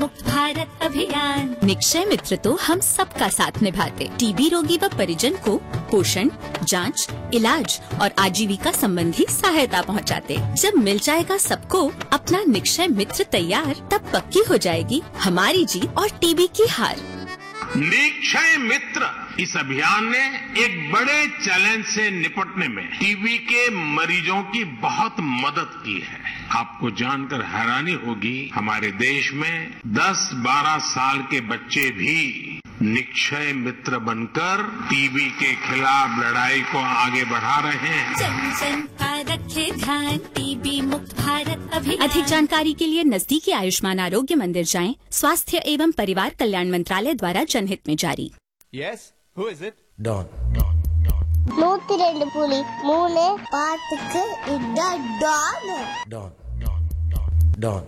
मुक्त भारत अभियान निक्षय मित्र तो हम सबका साथ निभाते टीबी रोगी व परिजन को पोषण जांच, इलाज और आजीविका संबंधी सहायता पहुंचाते। जब मिल जाएगा सबको अपना निक्षय मित्र तैयार तब पक्की हो जाएगी हमारी जीत और टीबी की हार निक्षय मित्र इस अभियान ने एक बड़े चैलेंज से निपटने में टीबी के मरीजों की बहुत मदद की है आपको जानकर हैरानी होगी हमारे देश में 10-12 साल के बच्चे भी निक्षय मित्र बनकर टीबी के खिलाफ लड़ाई को आगे बढ़ा रहे हैं जन जन का रखे ध्यान टीबी मुक्त भारत अभियान अधिक जानकारी के लिए नजदीकी आयुष्मान आरोग्य मंदिर जाएं स्वास्थ्य एवं परिवार कल्याण मंत्रालय द्वारा जनहित में जारी Yes? Who is it? டான் நூத்தி ரெண்டு புலி மூணு பாட்டுக்கு இதான் டான் டான் டான்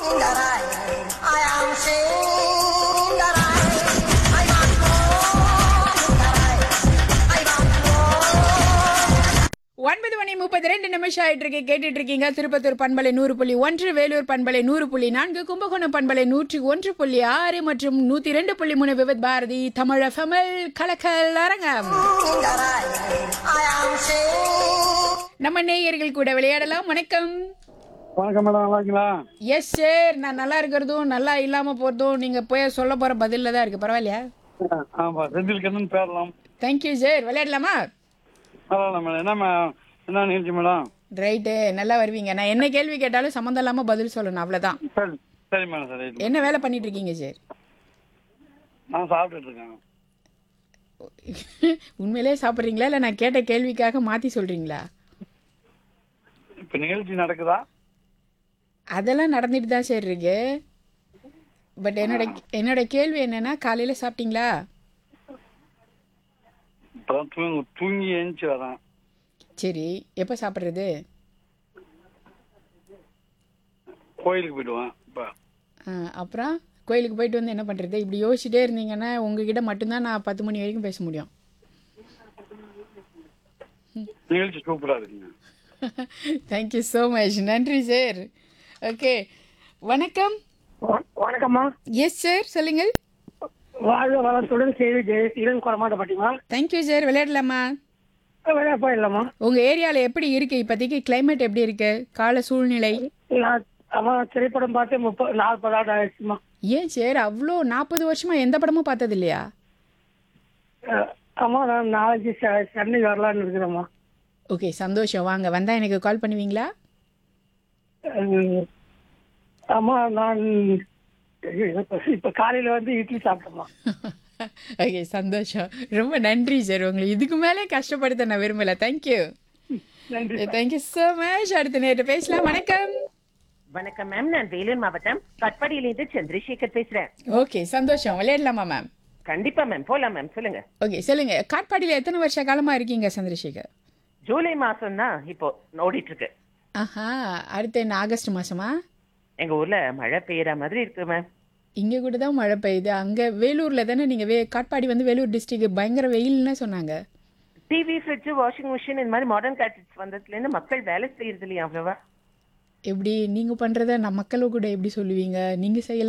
ஒன்பது மணி முப்பத்தி ரெண்டு நிமிஷம் ஆயிட்டு இருக்கு கேட்டுட்டு இருக்கீங்க திருப்பத்தூர் பண்பலை நூறு புள்ளி ஒன்று வேலூர் பண்பலை நூறு புள்ளி நான்கு கும்பகோணம் பண்பலை நூற்றி ஒன்று புள்ளி ஆறு மற்றும் நூத்தி ரெண்டு புள்ளி மூணு விவத் பாரதி தமிழ ஃபெமல் கலக்கல் அரங்கம் நம்ம நேயர்கள் கூட விளையாடலாம் வணக்கம் வணக்கம் மேடம் நல்லா இருக்கீங்களா எஸ் சார் நான் நல்லா இருக்கிறதும் நல்லா இல்லாம போறதும் நீங்க போய் சொல்ல போற பதில்ல தான் இருக்கு பரவாயில்லையா ஆமா செந்தில் கண்ணன் பேரலாம் தேங்க்யூ சார் விளையாடலாமா பரவாயில்ல மேடம் என்ன மே- என்ன நிகழ்ச்சி மேடம் ரைட்டு நல்லா வருவீங்க நான் என்ன கேள்வி கேட்டாலும் சம்மந்தம் இல்லாம பதில் சொல்லணும் அவ்வளவுதான் சரி சரி மேடம் சரி ரைட். என்ன வேலை பண்ணிட்டு இருக்கீங்க சார் நான் சாப்பிட்டுட்டு இருக்கேன் உண்மையிலே சாப்பிட்றீங்களா இல்லை நான் கேட்ட கேள்விக்காக மாற்றி சொல்கிறீங்களா இப்ப நிகழ்ச்சி நடக்குதா அதெல்லாம் நடந்துட்டு தான் சார் இருக்கு பட் என்னோட என்னோட கேள்வி என்னன்னா காலையில் சாப்பிட்டீங்களா இப்பதான் தூங்கி தூங்கி எழுந்துச்சு வரேன் சரி எப்போ சாப்பிட்றது கோயிலுக்கு போயிடுவேன் இப்ப அப்புறம் கோயிலுக்கு போயிட்டு வந்து என்ன பண்ணுறது இப்படி யோசிச்சுட்டே இருந்தீங்கன்னா உங்ககிட்ட மட்டும்தான் நான் பத்து மணி வரைக்கும் பேச முடியும் நிகழ்ச்சி சூப்பரா இருக்குங்க தேங்க்யூ ஸோ மச் நன்றி சார் ஓகே வணக்கம் வணக்கம்மா எஸ் சார் சொல்லுங்கள் வாழ்க வளத்துடன் செய்தி ஜெயசீலன் குறமாட்ட பட்டிமா தேங்க்யூ சார் விளையாடலாமா வெளியே போயிடலாமா உங்கள் ஏரியாவில் எப்படி இருக்கு இப்போதைக்கு climate எப்படி இருக்கு கால சூழ்நிலை நான் அம்மா திரைப்படம் பார்த்து முப்பது நாற்பது ஆண்டு ஆயிடுச்சுமா ஏன் சார் அவ்வளோ நாற்பது வருஷமா எந்த படமும் பார்த்தது இல்லையா அஹ், அம்மா நான் நாளைக்கு செ- சென்னை வரலான்னு இருக்கிறேம்மா ஓகே சந்தோஷம் வாங்க வந்தா எனக்கு கால் பண்ணுவீங்களா அஹ், அம்மா நான் இப்ப- இப்ப காலையில வந்து இட்லி சாப்பிட்டேம்மா ஓகே சந்தோஷம் ரொம்ப நன்றி சார் உங்களை இதுக்கு மேலே கஷ்டப்படுத்த நான் விரும்பல தேங்க்யூ நன்றி தேங்க்யூ ஸோ மச் அடுத்த நேரத்தை பேசலாம் வணக்கம் வணக்கம் மேம் நான் வேலூர் மாவட்டம் கட்பாடியிலிருந்து சந்திரசேகர் பேசுறேன் ஓகே சந்தோஷம் விளையாடலாமா மேம் கண்டிப்பா மேம் போலாம் மேம் சொல்லுங்க ஓகே சொல்லுங்க காட்பாடியில் எத்தனை வருஷ காலமா இருக்கீங்க சந்திரசேகர் ஜூலை மாசம் தான் இப்போ ஓடிட்டு இருக்கு ஆஹா அடுத்து என்ன ஆகஸ்ட் மாசமா எங்க ஊர்ல மழை பெய்யற மாதிரி இருக்கு மேம் இங்கே கூட தான் மழை பெய்யுது அங்கே வேலூரில் தானே நீங்கள் வே காட்பாடி வந்து வேலூர் டிஸ்ட்ரிக்ட் பயங்கர வெயில்னு சொன்னாங்க டிவி ஃப்ரிட்ஜ் வாஷிங் மிஷின் இந்த மாதிரி மாடர்ன் கேட்ஜெட்ஸ் வந்ததுல இருந்து மக்கள் வேலை செய்யறது இல்லையா அவ்வளவா எப்படி நீங்கள் பண்ணுறத நம்ம மக்களும் கூட எப்படி சொல்லுவீங்க நீங்கள் செய்யல